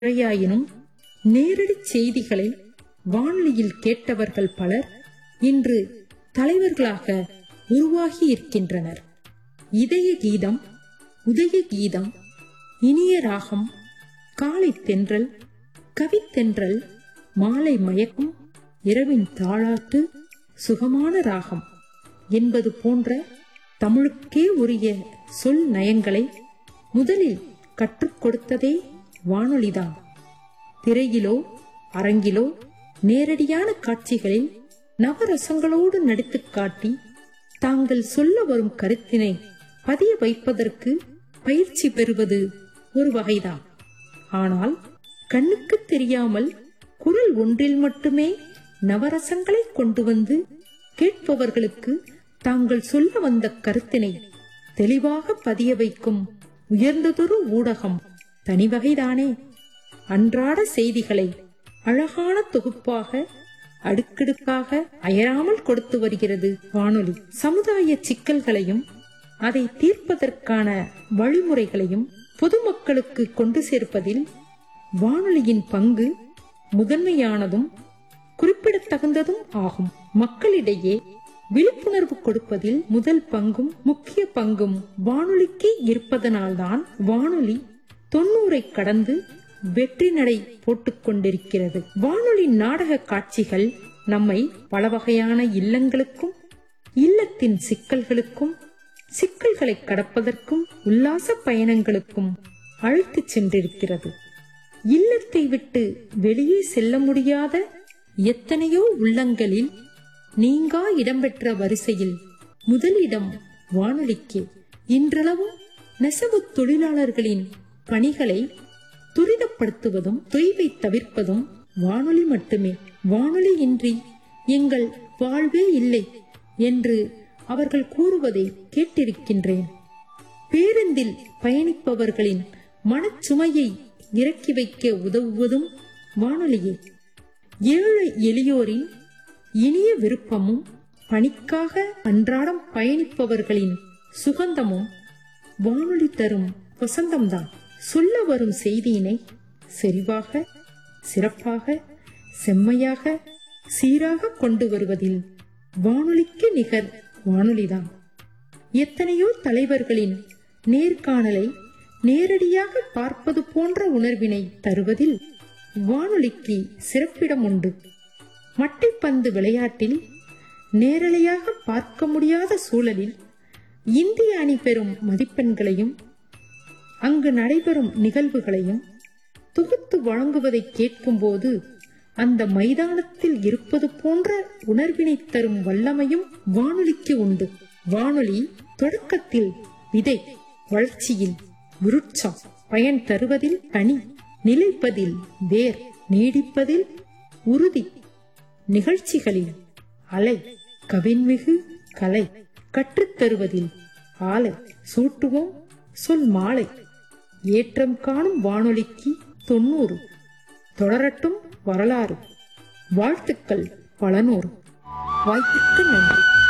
முறையாயினும் நேரடி செய்திகளை வானொலியில் கேட்டவர்கள் பலர் இன்று தலைவர்களாக உருவாகி இருக்கின்றனர் இதய கீதம் உதய கீதம் இனிய ராகம் காலை தென்றல் கவித்தென்றல் மாலை மயக்கும் இரவின் தாளாட்டு சுகமான ராகம் என்பது போன்ற தமிழுக்கே உரிய சொல் நயங்களை முதலில் கற்றுக் கொடுத்ததே வானொலிதான் திரையிலோ அரங்கிலோ நேரடியான காட்சிகளில் நவரசங்களோடு நடித்துக் காட்டி தாங்கள் சொல்ல வரும் கருத்தினை பதிய வைப்பதற்கு பயிற்சி பெறுவது ஒரு வகைதான் ஆனால் கண்ணுக்கு தெரியாமல் குரல் ஒன்றில் மட்டுமே நவரசங்களை கொண்டு வந்து கேட்பவர்களுக்கு தாங்கள் சொல்ல வந்த கருத்தினை தெளிவாக பதிய வைக்கும் உயர்ந்ததொரு ஊடகம் தனிவகைதானே அன்றாட செய்திகளை அழகான தொகுப்பாக அடுக்கடுக்காக அயராமல் கொடுத்து வருகிறது வானொலி சமுதாய சிக்கல்களையும் அதை தீர்ப்பதற்கான வழிமுறைகளையும் பொதுமக்களுக்கு கொண்டு சேர்ப்பதில் வானொலியின் பங்கு முதன்மையானதும் குறிப்பிடத்தகுந்ததும் ஆகும் மக்களிடையே விழிப்புணர்வு கொடுப்பதில் முதல் பங்கும் முக்கிய பங்கும் வானொலிக்கு இருப்பதனால்தான் வானொலி தொண்ணூரை கடந்து வெற்றி நடை போட்டுக் கொண்டிருக்கிறது வானொலி நாடக காட்சிகள் நம்மை பல வகையான இல்லங்களுக்கும் இல்லத்தின் சிக்கல்களுக்கும் சிக்கல்களை கடப்பதற்கும் உல்லாச பயணங்களுக்கும் அழைத்துச் சென்றிருக்கிறது இல்லத்தை விட்டு வெளியே செல்ல முடியாத எத்தனையோ உள்ளங்களில் நீங்கா இடம்பெற்ற வரிசையில் முதலிடம் வானொலிக்கு இன்றளவும் நெசவு தொழிலாளர்களின் பணிகளை துரிதப்படுத்துவதும் தொய்வை தவிர்ப்பதும் வானொலி மட்டுமே வானொலி இன்றி எங்கள் வாழ்வே இல்லை என்று அவர்கள் கூறுவதை கேட்டிருக்கின்றேன் பேருந்தில் பயணிப்பவர்களின் மனச்சுமையை இறக்கி வைக்க உதவுவதும் வானொலியே ஏழை எளியோரின் இனிய விருப்பமும் பணிக்காக அன்றாடம் பயணிப்பவர்களின் சுகந்தமும் வானொலி தரும் வசந்தம்தான் சொல்ல வரும் செய்தியினை செறிவாக சிறப்பாக செம்மையாக சீராக கொண்டு வருவதில் வானொலிக்கு நிகர் வானொலிதான் எத்தனையோ தலைவர்களின் நேர்காணலை நேரடியாக பார்ப்பது போன்ற உணர்வினை தருவதில் வானொலிக்கு சிறப்பிடம் உண்டு மட்டைப்பந்து விளையாட்டில் நேரலையாக பார்க்க முடியாத சூழலில் இந்திய அணி பெறும் மதிப்பெண்களையும் அங்கு நடைபெறும் நிகழ்வுகளையும் தொகுத்து வழங்குவதை கேட்கும்போது அந்த மைதானத்தில் இருப்பது போன்ற உணர்வினை தரும் வல்லமையும் வானொலிக்கு உண்டு வானொலி தொடக்கத்தில் விதை வளர்ச்சியில் விருட்சம் பயன் தருவதில் கனி நிலைப்பதில் வேர் நீடிப்பதில் உறுதி நிகழ்ச்சிகளில் அலை கவின்மிகு கலை கற்றுத்தருவதில் ஆலை சூட்டுவோம் சொல் மாலை ஏற்றம் காணும் வானொலிக்கு தொண்ணூறு தொடரட்டும் வரலாறு வாழ்த்துக்கள் பல நூறு வாய்ப்புக்கு நன்றி